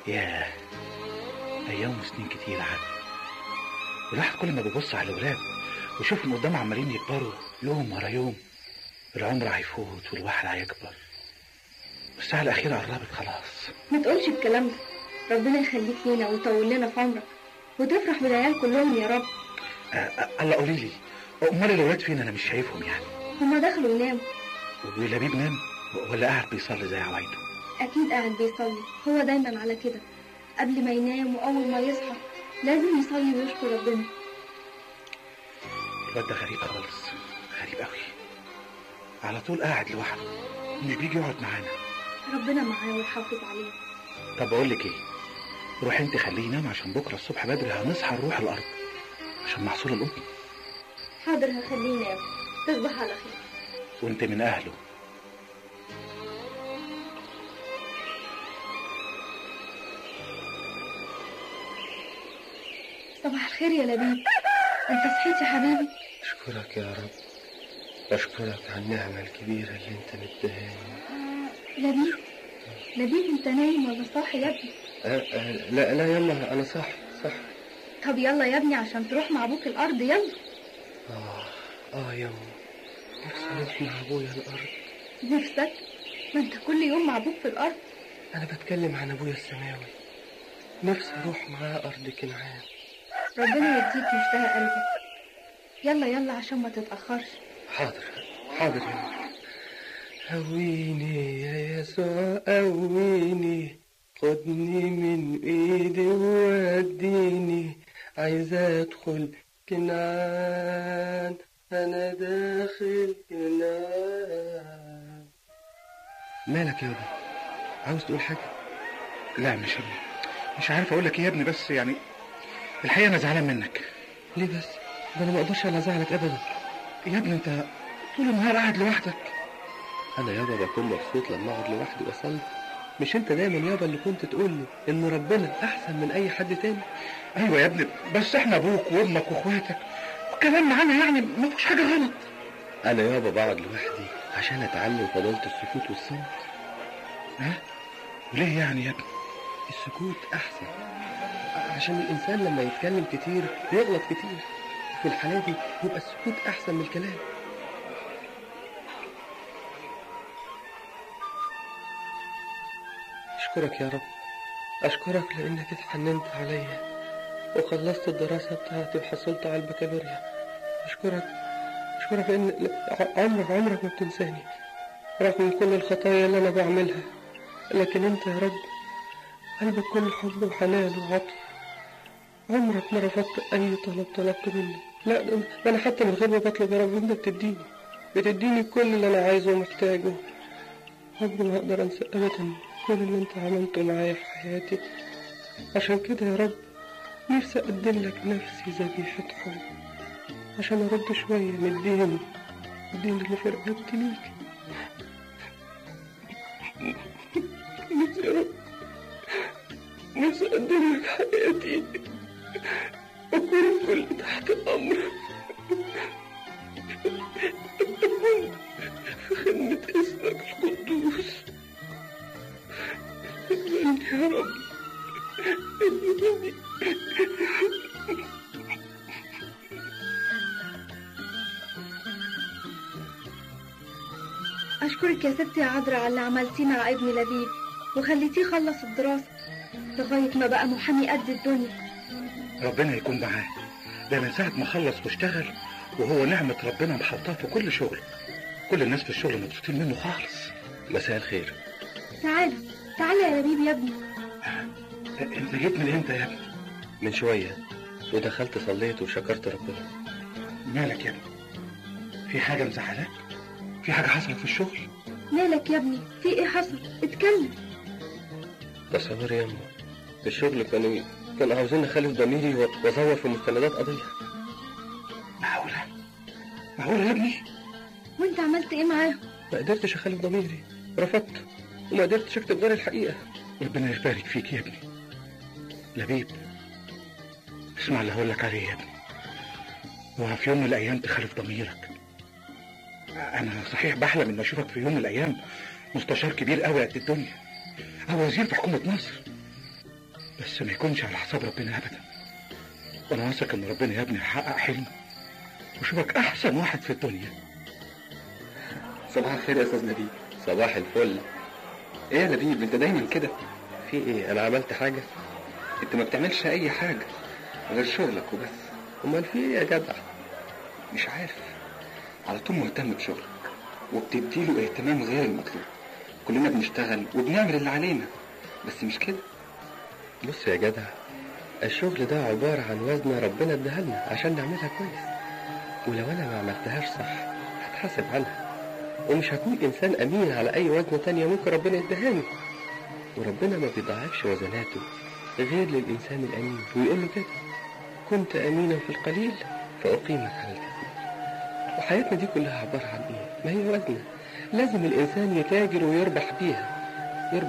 ياه ايام وسنين كتير عدت الواحد كل ما بيبص على الاولاد ويشوفهم قدامه عمالين يكبروا يوم ورا يوم العمر هيفوت والواحد هيكبر الساعة الأخيرة قربت خلاص ما تقولش الكلام ده ربنا يخليك لينا ويطول لنا في عمرك وتفرح بالعيال كلهم يا رب أه أه الله قولي لي أمال الأولاد فين أنا مش شايفهم يعني هما دخلوا يناموا ولبيب نام ولا قاعد بيصلي زي عوايده أكيد قاعد بيصلي هو دايما على كده قبل ما ينام وأول ما يصحى لازم يصلي ويشكر ربنا الواد ده غريب خالص غريب قوي على طول قاعد لوحده مش بيجي يقعد معانا ربنا معاه ويحافظ عليه طب بقول لك ايه روح انت خليه ينام عشان بكره الصبح بدري هنصحى نروح الارض عشان محصول القطن حاضر هخليه ينام تصبح على خير وانت من اهله صباح الخير يا لبيب انت صحيت يا حبيبي أشكرك يا رب أشكرك على النعمة الكبيرة اللي أنت مديهاني لبيب لبيب انت نايم ولا صاحي يا ابني أه أه لا لا يلا أنا صح صح طب يلا يا ابني عشان تروح مع ابوك الارض يلا آه آه يما نفسي أروح مع أبويا الأرض نفسك ما انت كل يوم مع ابوك في الارض أنا بتكلم عن أبويا السماوي نفسي أروح معاه أرض كنعان ربنا يديك مشتهى قلبك يلا يلا عشان ما تتأخرش حاضر حاضر يما هويني يا يسوع قويني خدني من ايدي ووديني عايز ادخل كنعان انا داخل كنعان مالك يابا عاوز تقول حاجة لا مش مش عارف اقول لك ايه يا ابني بس يعني الحقيقه انا زعلان منك ليه بس ده انا ما اقدرش على زعلك ابدا يا ابني انت طول النهار قاعد لوحدك انا يابا بكون مبسوط لما اقعد لوحدي واصلي مش انت دايما يابا اللي كنت تقول لي ان ربنا احسن من اي حد تاني ايوه يا ابني بس احنا ابوك وامك واخواتك والكلام معانا يعني ما فيهوش حاجه غلط انا يابا بقعد لوحدي عشان اتعلم فضيلة السكوت والصمت ها وليه يعني يا ابني السكوت احسن عشان الانسان لما يتكلم كتير بيغلط كتير في الحالة دي يبقى السكوت احسن من الكلام اشكرك يا رب اشكرك لانك اتحننت عليا وخلصت الدراسة بتاعتي وحصلت على البكالوريا اشكرك اشكرك لان عمرك عمرك ما بتنساني رغم كل الخطايا اللي انا بعملها لكن انت يا رب قلبك كل حب وحنان وعطف عمرك ما رفضت اي طلب طلبته مني لا ده انا حتى من غير ما بطلب يا رب انت بتديني بتديني كل اللي انا عايزه ومحتاجه عمري ما اقدر انسى ابدا كل اللي انت عملته معايا في حياتي عشان كده يا رب نفسي اقدم لك نفسي ذبيحة حب عشان ارد شوية من الدين الدين اللي في رقبتي ليك نفسي يا رب نفسي اقدم لك حياتي اكون كل تحت امرك اكون في خدمة اسمك القدوس اقبلني يا رب اقبلني أشكرك يا ستي يا عذرا على اللي عملتيه مع ابني لبيب وخليتيه يخلص الدراسة لغاية ما بقى محامي قد الدنيا ربنا يكون معاه ده من ساعه ما خلص واشتغل وهو نعمه ربنا محطاه في كل شغل كل الناس في الشغل مبسوطين منه خالص مساء الخير تعال تعال يا لبيب يا ابني انت جيت من امتى يا ابني من شوية ودخلت صليت وشكرت ربنا مالك يا ابني في حاجه مزعلاك في حاجه حصلت في الشغل مالك يا ابني في ايه حصل اتكلم تصور يا أما في الشغل كانوا كانوا عاوزين اخالف ضميري و- وازور في مستندات قضية معقوله معقوله يا ابني وانت عملت ايه معاهم ما قدرتش اخالف ضميري رفضت وما قدرتش اكتب غير الحقيقة ربنا يبارك فيك يا ابني لبيب اسمع اللي هقول لك عليه يا ابني اوعى في يوم من الايام تخالف ضميرك انا صحيح بحلم ان اشوفك في يوم من الايام مستشار كبير قوي قد الدنيا او وزير في حكومه مصر بس ما يكونش على حساب ربنا ابدا وانا واثق ان ربنا يا ابني هيحقق حلمه وشوفك احسن واحد في الدنيا صباح الخير يا استاذ نبيل صباح الفل ايه يا نبيل انت دايما كده في ايه انا عملت حاجة انت ما بتعملش اي حاجه غير شغلك وبس امال في ايه يا جدع مش عارف على طول مهتم بشغلك وبتديله اهتمام غير المطلوب كلنا بنشتغل وبنعمل اللي علينا بس مش كده بص يا جدع الشغل ده عبارة عن وزنة ربنا اداها لنا عشان نعملها كويس ولو انا ما عملتهاش صح هتحاسب عنها ومش هكون انسان امين على اي وزنة تانية ممكن ربنا يدهاني وربنا ما بيضاعفش وزناته غير للانسان الامين ويقول له كده كنت امينا في القليل فاقيمك على الكثير وحياتنا دي كلها عبارة عن ايه ما هي وزنة لازم الانسان يتاجر ويربح بيها